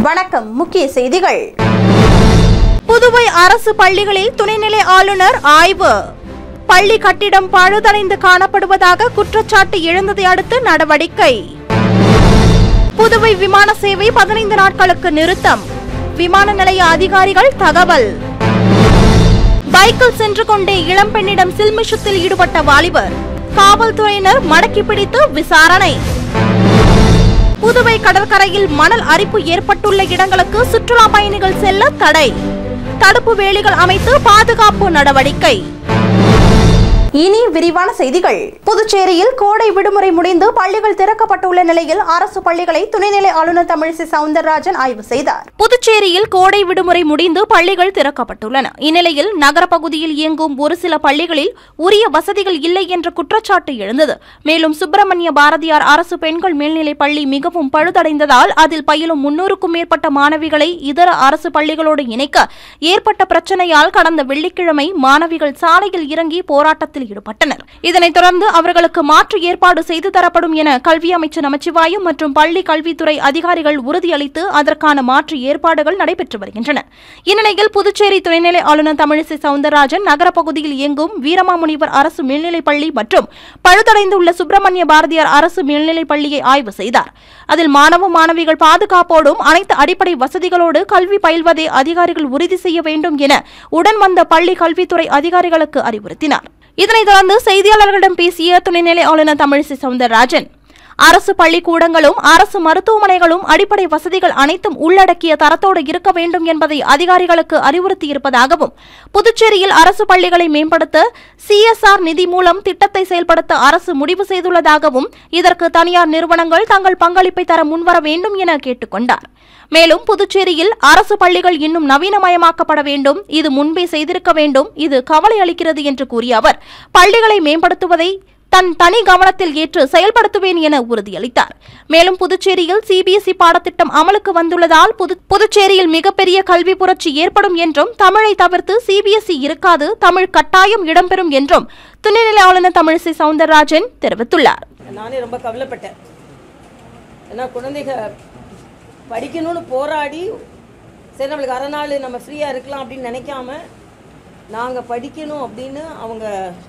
வணக்கம் முக்கிய செய்திகள் புதுவை அரசு பள்ளிகளில் துணைநிலை ஆளுநர் ஆய்வு பள்ளி கட்டிடம் பழுதடைந்து காணப்படுவதாக குற்றச்சாட்டு எழுந்ததை அடுத்து நடவடிக்கை புதுவை விமான சேவை பதினைந்து நாட்களுக்கு நிறுத்தம் விமான நிலைய அதிகாரிகள் தகவல் பைக்கில் சென்று கொண்டே இளம்பெண்ணிடம் சில்மிஷத்தில் ஈடுபட்ட வாலிபர் காவல்துறையினர் மடக்கி பிடித்து விசாரணை புதுவை கடற்கரையில் மணல் அரிப்பு ஏற்பட்டுள்ள இடங்களுக்கு சுற்றுலா பயணிகள் செல்ல தடை தடுப்பு வேலிகள் அமைத்து பாதுகாப்பு நடவடிக்கை இனி விரிவான செய்திகள் புதுச்சேரியில் கோடை விடுமுறை முடிந்து பள்ளிகள் திறக்கப்பட்டுள்ள நிலையில் அரசு பள்ளிகளை துணைநிலை ஆளுநர் தமிழிசை சவுந்தரராஜன் ஆய்வு செய்தார் புதுச்சேரியில் கோடை விடுமுறை முடிந்து பள்ளிகள் திறக்கப்பட்டுள்ளன இந்நிலையில் நகர பகுதியில் இயங்கும் ஒரு சில பள்ளிகளில் உரிய வசதிகள் இல்லை என்ற குற்றச்சாட்டு எழுந்தது மேலும் சுப்பிரமணிய பாரதியார் அரசு பெண்கள் மேல்நிலைப் பள்ளி மிகவும் பழுதடைந்ததால் அதில் பயிலும் முன்னூறுக்கும் மேற்பட்ட மாணவிகளை இதர அரசு பள்ளிகளோடு இணைக்க ஏற்பட்ட பிரச்சனையால் கடந்த வெள்ளிக்கிழமை மாணவிகள் சாலையில் இறங்கி போராட்டத்தில் ஈடுபட்டனர் இதனைத் தொடர்ந்து அவர்களுக்கு மாற்று ஏற்பாடு செய்து தரப்படும் என கல்வி அமைச்சர் நமச்சிவாயம் மற்றும் பள்ளி கல்வித்துறை அதிகாரிகள் உறுதியளித்து அதற்கான மாற்று ஏற்பாடுகள் நடைபெற்று வருகின்றன இந்நிலையில் புதுச்சேரி துணைநிலை ஆளுநர் தமிழிசை சவுந்தரராஜன் நகரப் பகுதியில் இயங்கும் வீரமாமுனிவர் அரசு மேல்நிலைப் பள்ளி மற்றும் பழுதடைந்துள்ள சுப்பிரமணிய பாரதியார் அரசு மேல்நிலைப் பள்ளியை ஆய்வு செய்தார் அதில் மாணவ மாணவிகள் பாதுகாப்போடும் அனைத்து அடிப்படை வசதிகளோடு கல்வி பயில்வதை அதிகாரிகள் உறுதி செய்ய வேண்டும் என உடன் வந்த பள்ளி கல்வித்துறை அதிகாரிகளுக்கு அறிவுறுத்தினார் இதனைத் தொடர்ந்து செய்தியாளர்களிடம் பேசிய துணைநிலை ஆளுநர் தமிழிசை சவுந்தரராஜன் அரசு பள்ளிக்கூடங்களும் அரசு மருத்துவமனைகளும் அடிப்படை வசதிகள் அனைத்தும் உள்ளடக்கிய தரத்தோடு இருக்க வேண்டும் என்பதை அதிகாரிகளுக்கு அறிவுறுத்தியிருப்பதாகவும் புதுச்சேரியில் அரசு பள்ளிகளை மேம்படுத்த சிஎஸ்ஆர் நிதி மூலம் திட்டத்தை செயல்படுத்த அரசு முடிவு செய்துள்ளதாகவும் இதற்கு தனியார் நிறுவனங்கள் தங்கள் பங்களிப்பை தர முன்வர வேண்டும் என கேட்டுக்கொண்டார் மேலும் புதுச்சேரியில் அரசு பள்ளிகள் இன்னும் நவீனமயமாக்கப்பட வேண்டும் இது முன்பே செய்திருக்க வேண்டும் இது கவலை அளிக்கிறது என்று கூறிய அவர் பள்ளிகளை மேம்படுத்துவதை தன் தனி கவனத்தில் ஏற்று செயல்படுத்துவேன் என உறுதியளித்தார் மேலும் புதுச்சேரியில் சிபிஎஸ்இ பாடத்திட்டம் அமலுக்கு வந்துள்ளதால் புது- புதுச்சேரியில் மிகப்பெரிய கல்வி புரட்சி ஏற்படும் என்றும் தமிழை தவிர்த்து சிபிஎஸ்இ இருக்காது தமிழ் கட்டாயம் இடம்பெறும் என்றும் துணைநிலை ஆளுநர் தமிழிசை சவுந்தரராஜன் தெரிவித்துள்ளார் நானே ரொம்ப கவலைப்பட்டேன் ஏன்னா குழந்தைக படிக்கணும்னு போராடி சரி நம்மளுக்கு அரை நாள் நம்ம ஃப்ரீயாக இருக்கலாம் அப்படின்னு நினைக்காம நாங்கள் படிக்கணும் அப்படின்னு அவங்க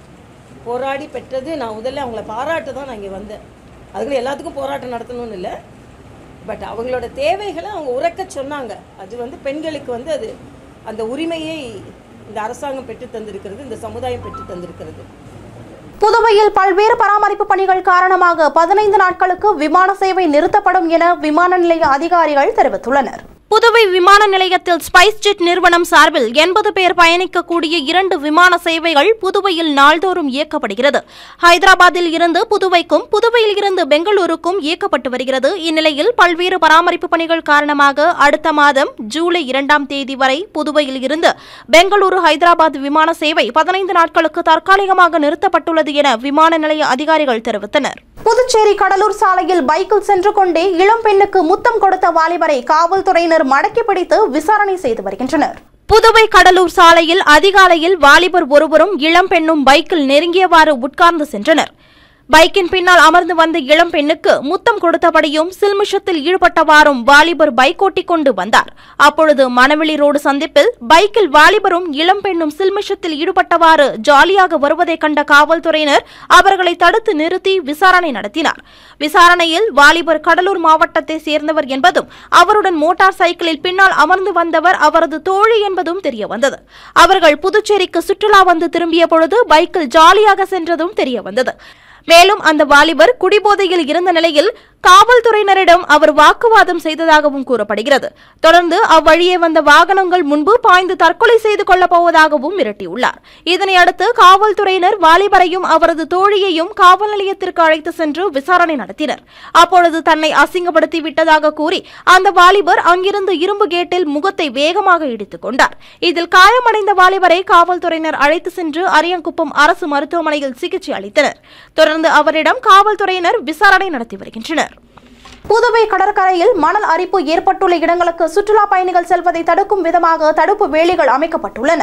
போராடி பெற்றது நான் முதல்ல அவங்கள பாராட்ட தான் நான் இங்கே வந்தேன் அதுக்குள்ள எல்லாத்துக்கும் போராட்டம் நடத்தணும்னு இல்லை பட் அவங்களோட தேவைகளை அவங்க உறக்க சொன்னாங்க அது வந்து பெண்களுக்கு வந்து அது அந்த உரிமையை இந்த அரசாங்கம் பெற்று தந்திருக்கிறது இந்த சமுதாயம் பெற்று தந்திருக்கிறது புதுவையில் பல்வேறு பராமரிப்பு பணிகள் காரணமாக பதினைந்து நாட்களுக்கு விமான சேவை நிறுத்தப்படும் என விமான நிலைய அதிகாரிகள் தெரிவித்துள்ளனர் புதுவை விமான நிலையத்தில் ஸ்பைஸ் ஜெட் நிறுவனம் சார்பில் எண்பது பேர் பயணிக்கக்கூடிய இரண்டு விமான சேவைகள் புதுவையில் நாள்தோறும் இயக்கப்படுகிறது ஹைதராபாத்தில் இருந்து புதுவைக்கும் புதுவையில் இருந்து பெங்களூருக்கும் இயக்கப்பட்டு வருகிறது இந்நிலையில் பல்வேறு பராமரிப்பு பணிகள் காரணமாக அடுத்த மாதம் ஜூலை இரண்டாம் தேதி வரை புதுவையில் இருந்து பெங்களூரு ஹைதராபாத் விமான சேவை பதினைந்து நாட்களுக்கு தற்காலிகமாக நிறுத்தப்பட்டுள்ளது என விமான நிலைய அதிகாரிகள் தெரிவித்தனர் புதுச்சேரி கடலூர் சாலையில் பைக்கில் சென்று கொண்டே இளம் பெண்ணுக்கு முத்தம் கொடுத்த வாலிபரை காவல்துறையினர் மடக்கி பிடித்து விசாரணை செய்து வருகின்றனர் புதுவை கடலூர் சாலையில் அதிகாலையில் வாலிபர் ஒருவரும் இளம் பெண்ணும் பைக்கில் நெருங்கியவாறு உட்கார்ந்து சென்றனர் பைக்கின் பின்னால் அமர்ந்து வந்த இளம் பெண்ணுக்கு முத்தம் கொடுத்தபடியும் சில்மிஷத்தில் ஈடுபட்டவாறும் வாலிபர் பைக் ஓட்டிக் கொண்டு வந்தார் அப்பொழுது மணவெளி ரோடு சந்திப்பில் பைக்கில் வாலிபரும் இளம் பெண்ணும் சில்மிஷத்தில் ஈடுபட்டவாறு ஜாலியாக வருவதைக் கண்ட காவல்துறையினர் அவர்களை தடுத்து நிறுத்தி விசாரணை நடத்தினார் விசாரணையில் வாலிபர் கடலூர் மாவட்டத்தை சேர்ந்தவர் என்பதும் அவருடன் மோட்டார் சைக்கிளில் பின்னால் அமர்ந்து வந்தவர் அவரது தோழி என்பதும் தெரிய வந்தது அவர்கள் புதுச்சேரிக்கு சுற்றுலா வந்து திரும்பிய பொழுது பைக்கில் ஜாலியாக சென்றதும் தெரிய வந்தது மேலும் அந்த வாலிபர் குடிபோதையில் இருந்த நிலையில் காவல்துறையினரிடம் அவர் வாக்குவாதம் செய்ததாகவும் கூறப்படுகிறது தொடர்ந்து அவ்வழியே வந்த வாகனங்கள் முன்பு பாய்ந்து தற்கொலை செய்து கொள்ளப் போவதாகவும் மிரட்டியுள்ளார் இதனை அடுத்து காவல்துறையினர் வாலிபரையும் அவரது தோழியையும் காவல் நிலையத்திற்கு அழைத்து சென்று விசாரணை நடத்தினர் அப்பொழுது தன்னை அசிங்கப்படுத்தி விட்டதாக கூறி அந்த வாலிபர் அங்கிருந்து இரும்பு கேட்டில் முகத்தை வேகமாக இடித்துக் கொண்டார் இதில் காயமடைந்த வாலிபரை காவல்துறையினர் அழைத்து சென்று அரியங்குப்பம் அரசு மருத்துவமனையில் சிகிச்சை அளித்தனர் தொடர்ந்து அவரிடம் காவல்துறையினர் விசாரணை நடத்தி வருகின்றனர் புதுவை கடற்கரையில் மணல் அரிப்பு ஏற்பட்டுள்ள இடங்களுக்கு சுற்றுலா பயணிகள் செல்வதை தடுக்கும் விதமாக தடுப்பு வேலிகள் அமைக்கப்பட்டுள்ளன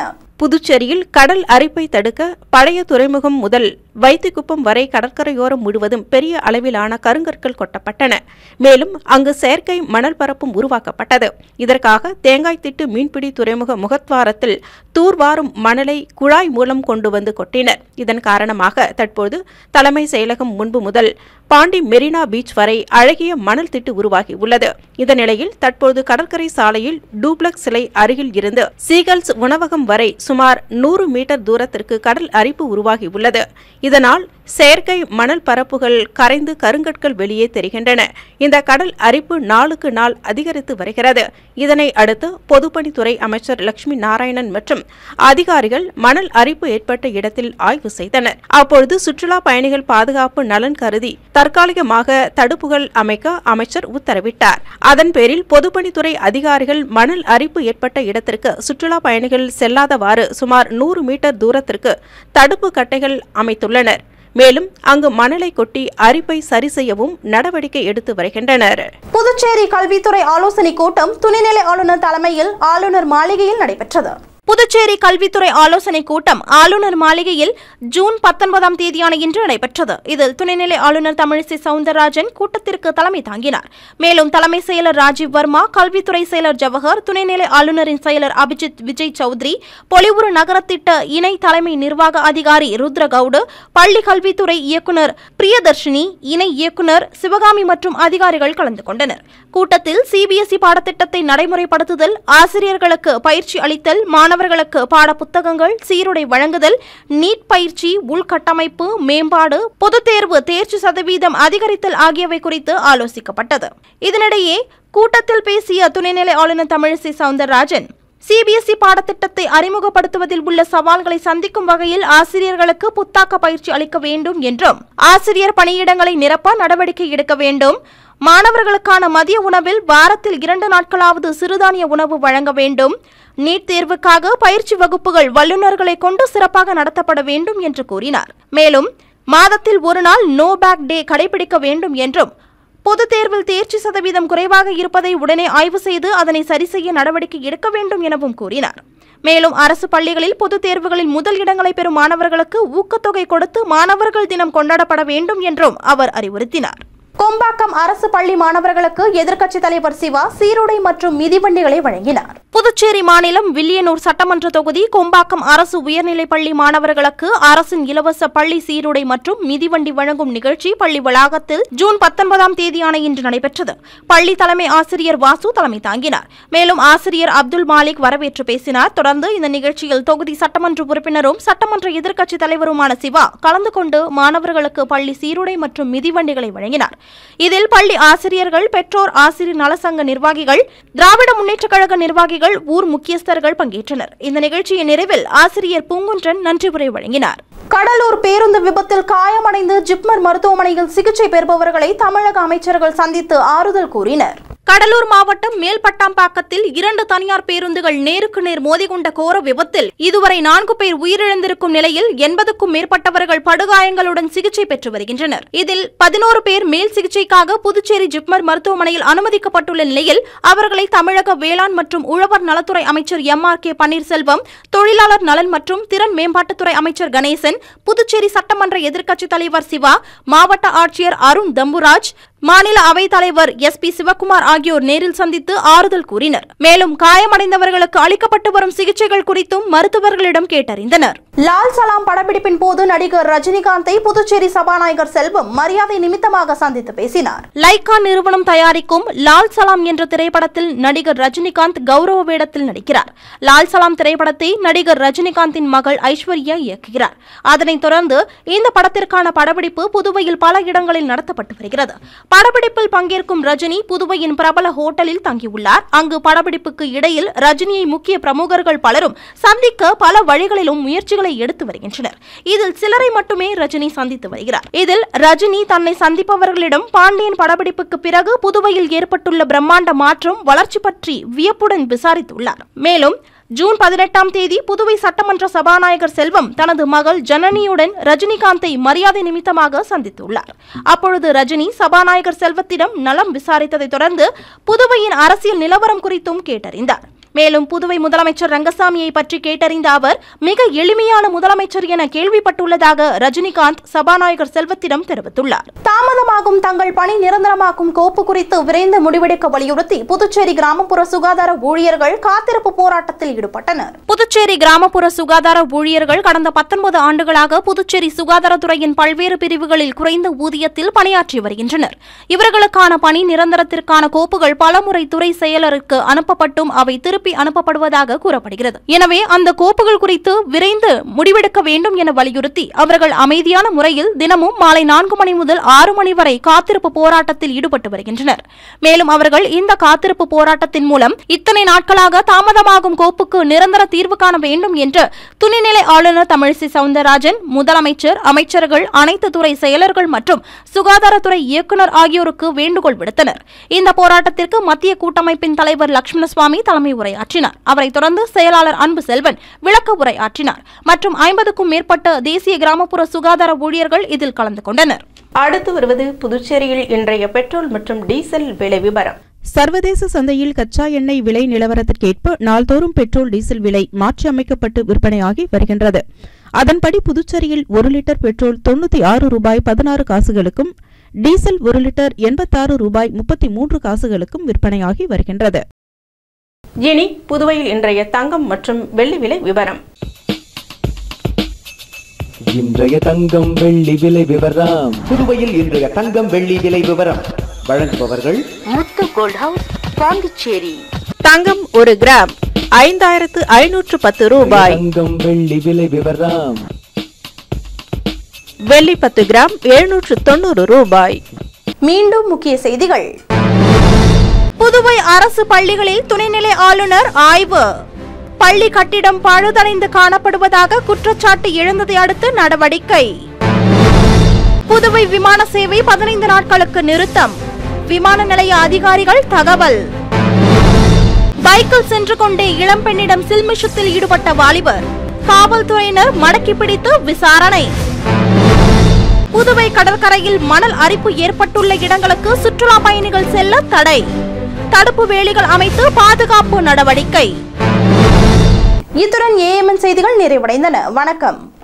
புதுச்சேரியில் கடல் அரிப்பை தடுக்க பழைய துறைமுகம் முதல் வைத்திக்குப்பம் வரை கடற்கரையோரம் முழுவதும் பெரிய அளவிலான கருங்கற்கள் கொட்டப்பட்டன மேலும் அங்கு செயற்கை மணல் பரப்பும் உருவாக்கப்பட்டது இதற்காக தேங்காய் திட்டு மீன்பிடி துறைமுக முகத்வாரத்தில் தூர்வாரும் மணலை குழாய் மூலம் கொண்டு வந்து கொட்டினர் இதன் காரணமாக தற்போது தலைமை செயலகம் முன்பு முதல் பாண்டி மெரினா பீச் வரை அழகிய மணல் திட்டு உருவாகியுள்ளது இந்த நிலையில் தற்போது கடற்கரை சாலையில் டூப்ளக்ஸ் சிலை அருகில் இருந்து சீகல்ஸ் உணவகம் வரை சுமார் நூறு மீட்டர் தூரத்திற்கு கடல் அரிப்பு உருவாகியுள்ளது இதனால் செயற்கை மணல் பரப்புகள் கரைந்து கருங்கற்கள் வெளியே தெரிகின்றன இந்த கடல் அரிப்பு நாளுக்கு நாள் அதிகரித்து வருகிறது இதனை அடுத்து பொதுப்பணித்துறை அமைச்சர் லட்சுமி நாராயணன் மற்றும் அதிகாரிகள் மணல் அரிப்பு ஏற்பட்ட இடத்தில் ஆய்வு செய்தனர் அப்பொழுது சுற்றுலா பயணிகள் பாதுகாப்பு நலன் கருதி தற்காலிகமாக தடுப்புகள் அமைக்க அமைச்சர் உத்தரவிட்டார் அதன் பேரில் பொதுப்பணித்துறை அதிகாரிகள் மணல் அரிப்பு ஏற்பட்ட இடத்திற்கு சுற்றுலா பயணிகள் செல்லாதவாறு சுமார் நூறு மீட்டர் தூரத்திற்கு தடுப்பு கட்டைகள் அமைத்துள்ளனர் மேலும் அங்கு மணலை கொட்டி அரிப்பை சரி செய்யவும் நடவடிக்கை எடுத்து வருகின்றனர் புதுச்சேரி கல்வித்துறை ஆலோசனைக் கூட்டம் துணைநிலை ஆளுநர் தலைமையில் ஆளுநர் மாளிகையில் நடைபெற்றது புதுச்சேரி கல்வித்துறை ஆலோசனைக் கூட்டம் ஆளுநர் மாளிகையில் ஜூன் பத்தொன்பதாம் தேதியான இன்று நடைபெற்றது இதில் துணைநிலை ஆளுநர் தமிழிசை சவுந்தரராஜன் கூட்டத்திற்கு தலைமை தாங்கினார் மேலும் தலைமை செயலர் ராஜீவ் வர்மா கல்வித்துறை செயலர் ஜவஹர் துணைநிலை ஆளுநரின் செயலர் அபிஜித் விஜய் சௌத்ரி பொலிவுறு நகரத்திட்ட இணை தலைமை நிர்வாக அதிகாரி ருத்ரகவுடு பள்ளி கல்வித்துறை இயக்குநர் பிரியதர்ஷினி இணை இயக்குநர் சிவகாமி மற்றும் அதிகாரிகள் கலந்து கொண்டனர் கூட்டத்தில் சிபிஎஸ்இ பாடத்திட்டத்தை நடைமுறைப்படுத்துதல் ஆசிரியர்களுக்கு பயிற்சி அளித்தல் மாணவர்களுக்கு பாட புத்தகங்கள் சீருடை வழங்குதல் நீட் பயிற்சி உள்கட்டமைப்பு மேம்பாடு பொதுத் தேர்வு தேர்ச்சி சதவீதம் அதிகரித்தல் ஆகியவை குறித்து ஆலோசிக்கப்பட்டது இதனிடையே கூட்டத்தில் பேசிய துணைநிலை ஆளுநர் தமிழிசை சவுந்தரராஜன் சிபிஎஸ்இ பாடத்திட்டத்தை அறிமுகப்படுத்துவதில் உள்ள சவால்களை சந்திக்கும் வகையில் ஆசிரியர்களுக்கு புத்தாக்க பயிற்சி அளிக்க வேண்டும் என்றும் ஆசிரியர் பணியிடங்களை நிரப்ப நடவடிக்கை எடுக்க வேண்டும் மாணவர்களுக்கான மதிய உணவில் வாரத்தில் இரண்டு நாட்களாவது சிறுதானிய உணவு வழங்க வேண்டும் நீட் தேர்வுக்காக பயிற்சி வகுப்புகள் வல்லுநர்களை கொண்டு சிறப்பாக நடத்தப்பட வேண்டும் என்று கூறினார் மேலும் மாதத்தில் ஒரு நாள் நோ பேக் டே கடைபிடிக்க வேண்டும் என்றும் பொதுத் தேர்வில் தேர்ச்சி சதவீதம் குறைவாக இருப்பதை உடனே ஆய்வு செய்து அதனை சரி செய்ய நடவடிக்கை எடுக்க வேண்டும் எனவும் கூறினார் மேலும் அரசு பள்ளிகளில் பொதுத் தேர்வுகளில் முதல் இடங்களை பெறும் மாணவர்களுக்கு ஊக்கத்தொகை கொடுத்து மாணவர்கள் தினம் கொண்டாடப்பட வேண்டும் என்றும் அவர் அறிவுறுத்தினார் கொம்பாக்கம் அரசு பள்ளி மாணவர்களுக்கு எதிர்க்கட்சித் தலைவர் சிவா சீருடை மற்றும் மிதிவண்டிகளை வழங்கினார் புதுச்சேரி மாநிலம் வில்லியனூர் சட்டமன்ற தொகுதி கொம்பாக்கம் அரசு உயர்நிலைப் பள்ளி மாணவர்களுக்கு அரசின் இலவச பள்ளி சீருடை மற்றும் மிதிவண்டி வழங்கும் நிகழ்ச்சி பள்ளி வளாகத்தில் ஜூன் பத்தொன்பதாம் தேதியான இன்று நடைபெற்றது பள்ளி தலைமை ஆசிரியர் வாசு தலைமை தாங்கினார் மேலும் ஆசிரியர் அப்துல் மாலிக் வரவேற்று பேசினார் தொடர்ந்து இந்த நிகழ்ச்சியில் தொகுதி சட்டமன்ற உறுப்பினரும் சட்டமன்ற எதிர்க்கட்சித் தலைவருமான சிவா கலந்து கொண்டு மாணவர்களுக்கு பள்ளி சீருடை மற்றும் மிதிவண்டிகளை வழங்கினார் இதில் பள்ளி ஆசிரியர்கள் பெற்றோர் ஆசிரியர் நலசங்க நிர்வாகிகள் திராவிட முன்னேற்றக் கழக நிர்வாகிகள் ஊர் முக்கியஸ்தர்கள் பங்கேற்றனர் இந்த நிகழ்ச்சியின் நிறைவில் ஆசிரியர் பூங்குன்றன் நன்றி உரை வழங்கினார் கடலூர் பேருந்து விபத்தில் காயமடைந்து ஜிப்மர் மருத்துவமனையில் சிகிச்சை பெறுபவர்களை தமிழக அமைச்சர்கள் சந்தித்து ஆறுதல் கூறினர் கடலூர் மாவட்டம் மேல்பட்டாம்பாக்கத்தில் இரண்டு தனியார் பேருந்துகள் நேருக்கு நேர் மோதிக்கொண்ட கோர விபத்தில் இதுவரை நான்கு பேர் உயிரிழந்திருக்கும் நிலையில் எண்பதுக்கும் மேற்பட்டவர்கள் படுகாயங்களுடன் சிகிச்சை பெற்று வருகின்றனர் இதில் பதினோரு பேர் மேல் சிகிச்சைக்காக புதுச்சேரி ஜிப்மர் மருத்துவமனையில் அனுமதிக்கப்பட்டுள்ள நிலையில் அவர்களை தமிழக வேளாண் மற்றும் உழவர் நலத்துறை அமைச்சர் எம் ஆர் கே பன்னீர்செல்வம் தொழிலாளர் நலன் மற்றும் திறன் மேம்பாட்டுத்துறை அமைச்சர் கணேசன் புதுச்சேரி சட்டமன்ற எதிர்க்கட்சித் தலைவர் சிவா மாவட்ட ஆட்சியர் அருண் தம்புராஜ் மாநில அவைத் தலைவர் எஸ் பி சிவக்குமார் ஆகியோர் நேரில் சந்தித்து ஆறுதல் கூறினர் மேலும் காயமடைந்தவர்களுக்கு அளிக்கப்பட்டு வரும் சிகிச்சைகள் குறித்தும் மருத்துவர்களிடம் கேட்டறிந்தனர் லால் சலாம் படப்பிடிப்பின் போது நடிகர் ரஜினிகாந்தை புதுச்சேரி சபாநாயகர் செல்வம் மரியாதை நிமித்தமாக சந்தித்து பேசினார் லைகா நிறுவனம் தயாரிக்கும் லால் சலாம் என்ற திரைப்படத்தில் நடிகர் ரஜினிகாந்த் கௌரவ வேடத்தில் நடிக்கிறார் லால் சலாம் திரைப்படத்தை நடிகர் ரஜினிகாந்தின் மகள் ஐஸ்வர்யா இயக்குகிறார் அதனைத் தொடர்ந்து இந்த படத்திற்கான படப்பிடிப்பு புதுவையில் பல இடங்களில் நடத்தப்பட்டு வருகிறது படப்பிடிப்பில் பங்கேற்கும் ரஜினி புதுவையின் பிரபல ஹோட்டலில் தங்கியுள்ளார் அங்கு படப்பிடிப்புக்கு இடையில் ரஜினியை முக்கிய பிரமுகர்கள் பலரும் சந்திக்க பல வழிகளிலும் முயற்சிகளை எடுத்து வருகின்றனர் இதில் சிலரை மட்டுமே ரஜினி சந்தித்து வருகிறார் இதில் ரஜினி தன்னை சந்திப்பவர்களிடம் பாண்டியன் படப்பிடிப்புக்கு பிறகு புதுவையில் ஏற்பட்டுள்ள பிரம்மாண்ட மாற்றம் வளர்ச்சி பற்றி வியப்புடன் விசாரித்துள்ளார் மேலும் ஜூன் பதினெட்டாம் தேதி புதுவை சட்டமன்ற சபாநாயகர் செல்வம் தனது மகள் ஜனனியுடன் ரஜினிகாந்தை மரியாதை நிமித்தமாக சந்தித்துள்ளார் அப்பொழுது ரஜினி சபாநாயகர் செல்வத்திடம் நலம் விசாரித்ததைத் தொடர்ந்து புதுவையின் அரசியல் நிலவரம் குறித்தும் கேட்டறிந்தார் மேலும் புதுவை முதலமைச்சர் ரங்கசாமியை பற்றி கேட்டறிந்த அவர் மிக எளிமையான முதலமைச்சர் என கேள்விப்பட்டுள்ளதாக ரஜினிகாந்த் சபாநாயகர் செல்வத்திடம் தெரிவித்துள்ளார் தாமதமாகும் தங்கள் பணி நிரந்தரமாக்கும் கோப்பு குறித்து விரைந்து முடிவெடுக்க வலியுறுத்தி புதுச்சேரி கிராமப்புற சுகாதார ஊழியர்கள் காத்திருப்பு போராட்டத்தில் ஈடுபட்டனர் புதுச்சேரி கிராமப்புற சுகாதார ஊழியர்கள் கடந்த பத்தொன்பது ஆண்டுகளாக புதுச்சேரி சுகாதாரத்துறையின் பல்வேறு பிரிவுகளில் குறைந்த ஊதியத்தில் பணியாற்றி வருகின்றனர் இவர்களுக்கான பணி நிரந்தரத்திற்கான கோப்புகள் பலமுறை துறை செயலருக்கு அனுப்பப்பட்டும் அவை திருப்பி அனுப்பப்படுவதாக கூறப்படுகிறது எனவே அந்த கோப்புகள் குறித்து விரைந்து முடிவெடுக்க வேண்டும் என வலியுறுத்தி அவர்கள் அமைதியான முறையில் தினமும் மாலை நான்கு மணி முதல் ஆறு மணி வரை காத்திருப்பு போராட்டத்தில் ஈடுபட்டு வருகின்றனர் மேலும் அவர்கள் இந்த காத்திருப்பு போராட்டத்தின் மூலம் இத்தனை நாட்களாக தாமதமாகும் கோப்புக்கு நிரந்தர தீர்வு காண வேண்டும் என்று துணைநிலை ஆளுநர் தமிழிசை சவுந்தரராஜன் முதலமைச்சர் அமைச்சர்கள் அனைத்து துறை செயலர்கள் மற்றும் சுகாதாரத்துறை இயக்குநர் ஆகியோருக்கு வேண்டுகோள் விடுத்தனர் இந்த போராட்டத்திற்கு மத்திய கூட்டமைப்பின் தலைவர் லட்சுமணசுவாமி தலைமை உரையாற்றினார் அவரைத் தொடர்ந்து செயலாளர் அன்பு செல்வன் விளக்க உரை ஆற்றினார் மற்றும் ஐம்பதுக்கும் மேற்பட்ட தேசிய கிராமப்புற சுகாதார ஊழியர்கள் இதில் கலந்து கொண்டனர் அடுத்து வருவது புதுச்சேரியில் இன்றைய பெட்ரோல் மற்றும் டீசல் விலை விவரம் சர்வதேச சந்தையில் கச்சா எண்ணெய் விலை நிலவரத்திற்கேற்ப நாள்தோறும் பெட்ரோல் டீசல் விலை மாற்றி அமைக்கப்பட்டு விற்பனையாகி வருகின்றது அதன்படி புதுச்சேரியில் ஒரு லிட்டர் பெட்ரோல் தொண்ணூத்தி ஆறு ரூபாய் பதினாறு காசுகளுக்கும் டீசல் ஒரு லிட்டர் எண்பத்தாறு ரூபாய் முப்பத்தி மூன்று காசுகளுக்கும் விற்பனையாகி வருகின்றது இனி புதுவையில் இன்றைய தங்கம் மற்றும் வெள்ளி விலை விவரம் இன்றைய தங்கம் வெள்ளி விலை விவரம் புதுவையில் இன்றைய தங்கம் வெள்ளி விலை விவரம் வழங்குபவர்கள் முத்து கோல்ட் ஹவுஸ் பாண்டிச்சேரி தங்கம் ஒரு கிராம் ஐந்தாயிரத்து ஐநூற்று பத்து ரூபாய் தங்கம் வெள்ளி விலை விவரம் வெள்ளி பத்து கிராம் எழுநூற்று தொண்ணூறு ரூபாய் மீண்டும் முக்கிய செய்திகள் புதுவை அரசு பள்ளிகளில் துணைநிலை ஆளுநர் ஆய்வு பள்ளி கட்டிடம் பழுதடைந்து காணப்படுவதாக குற்றச்சாட்டு எழுந்ததை அடுத்து நடவடிக்கை புதுவை விமான சேவை பதினைந்து நாட்களுக்கு நிறுத்தம் விமான நிலைய அதிகாரிகள் தகவல் பைக்கில் சென்று கொண்டே இளம்பெண்ணிடம் சில்மிஷத்தில் ஈடுபட்ட வாலிபர் காவல்துறையினர் மடக்கி பிடித்து விசாரணை புதுவை கடற்கரையில் மணல் அரிப்பு ஏற்பட்டுள்ள இடங்களுக்கு சுற்றுலா பயணிகள் செல்ல தடை தடுப்பு வேலிகள் அமைத்து பாதுகாப்பு நடவடிக்கை இத்துடன் ஏஎம்என் செய்திகள் நிறைவடைந்தன வணக்கம்